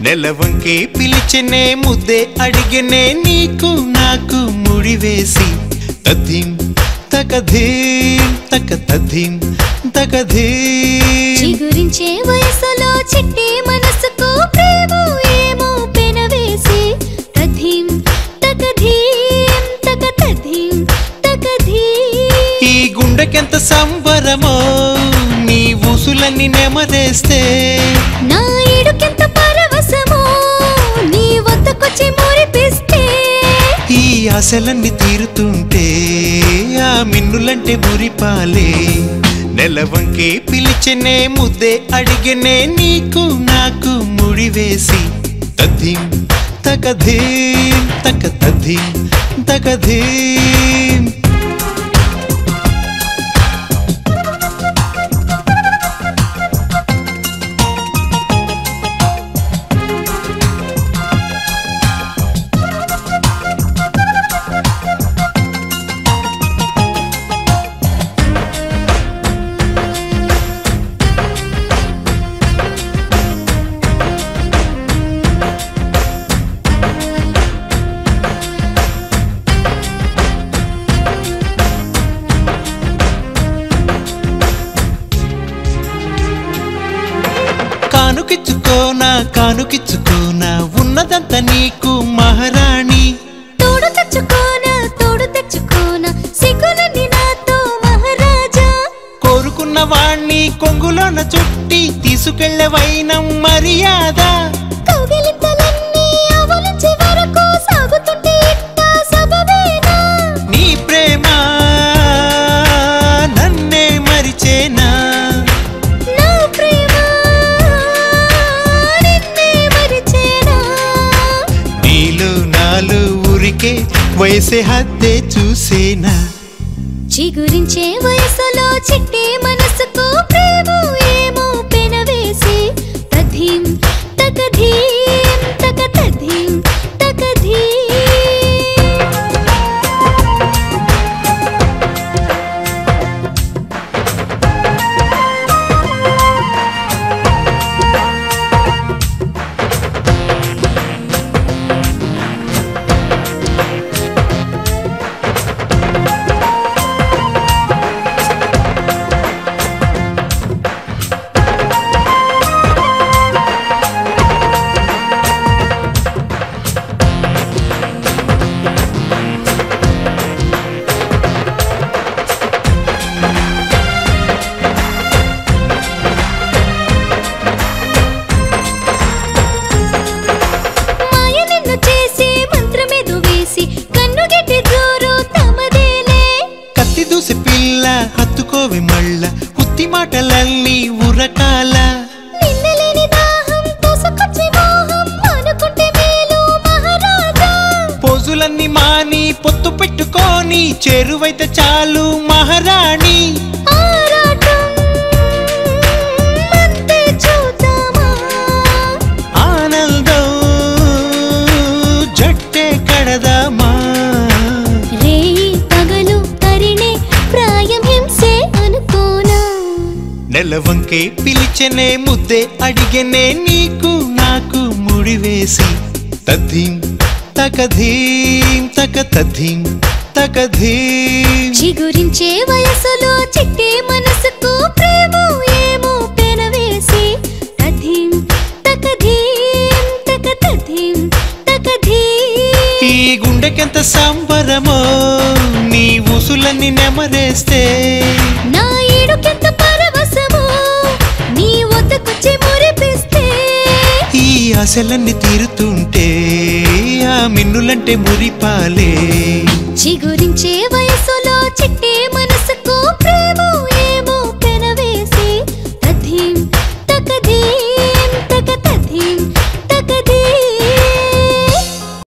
నెలవంకే పిలిచెనే ముద్దే అడిగనే నీకు నాకు ముడివేసి తథిం తకధీం తక తథిం తకధీం చిగురించే వయసులో చిట్టి మనసుకు ప్రేమ ఏమో పెనవేసి తధీం తకధీం తక తధీం తకధీం ఈ గుండెకెంత సంబరమో నీ ఊసులన్నీ నెమరేస్తే నా ఏడుకెంత పరవశమో నీ వద్దకొచ్చి మురిపిస్తే ఈ ఆశలన్నీ తీరుతుంటే ఆ మిన్నులంటే మురిపాలే నెలవంకే పిలిచెనే ముద్దే అడిగనే నీకు నాకు ముడివేసి తథిం తకధీం తక తథిం తకధీం కానుకిచ్చుకోనా కానుకిచ్చుకోనా ఉన్నదంతా నీకు మహారాణి తోడు తెచ్చుకోనా తోడు తెచ్చుకోనా సిగ్గులన్నీ నాతో మహారాజా కోరుకున్న వాణ్ణి కొంగులోన చుట్టి తీసుకెళ్లే వైనం మర్యాద కౌగిలింతలన్నీ అవలించే వరకు సాగుతుంటే ఇట్టా సబబేనా నీ ప్రేమ నన్నే మరిచేనా నా ప్రేమ నిన్నే మరిచేనా నీలో నాలో ఊరికే వయసే హద్దే చూసేనా చిగురించే వయసులో చిట్టి మనసుకు ప్రేమ ఏమో పెనవేసి తధీం తకధీం తక తధీం తకధీం మాయ నిన్ను చేసి మంత్రమేదో వేసి కన్నుగెట్టి జోరు తమదేలే కత్తి దూసి పిల్ల హత్తుకోవి మళ్ళ కుత్తి మాటలన్నీ ఉరకాల నిన్నలేని దాహం తోసుకొచ్చి మోహం అనుకుంటే మేలు మహారాజా పోజులన్నీ మాని పొత్తు పెట్టుకొని చేరువైతే చాలు మహారాణి ఆరాటం అంతే చూద్దామా ఆనందం జట్టే కడదామా రేయి పగలు తరిణే ప్రాయం హింసే అనుకోనా నెలవంకే పిలిచెనే ముద్దే అడిగనే నీకు నాకు ముడివేసి తథీం తకధీం తక తథీం తకధీం చిగురించే వయసులో చిట్టి మనసుకు ప్రేమ ఏమో పెనవేసి తధీం తకధీం తక తధీం తకధీం ఈ గుండెకెంత సంబరమో నీ ఊసులన్నీ నెమరేస్తే నా ఏడుకెంత పరవశమో నీ వద్దకొచ్చి మురిపిస్తే ఈ ఆశలన్నీ తీరుతుంటే ఆ మిన్నులంటే మురిపాలే చిగురించే వయసులో చిట్టి మనసుకు ప్రేమ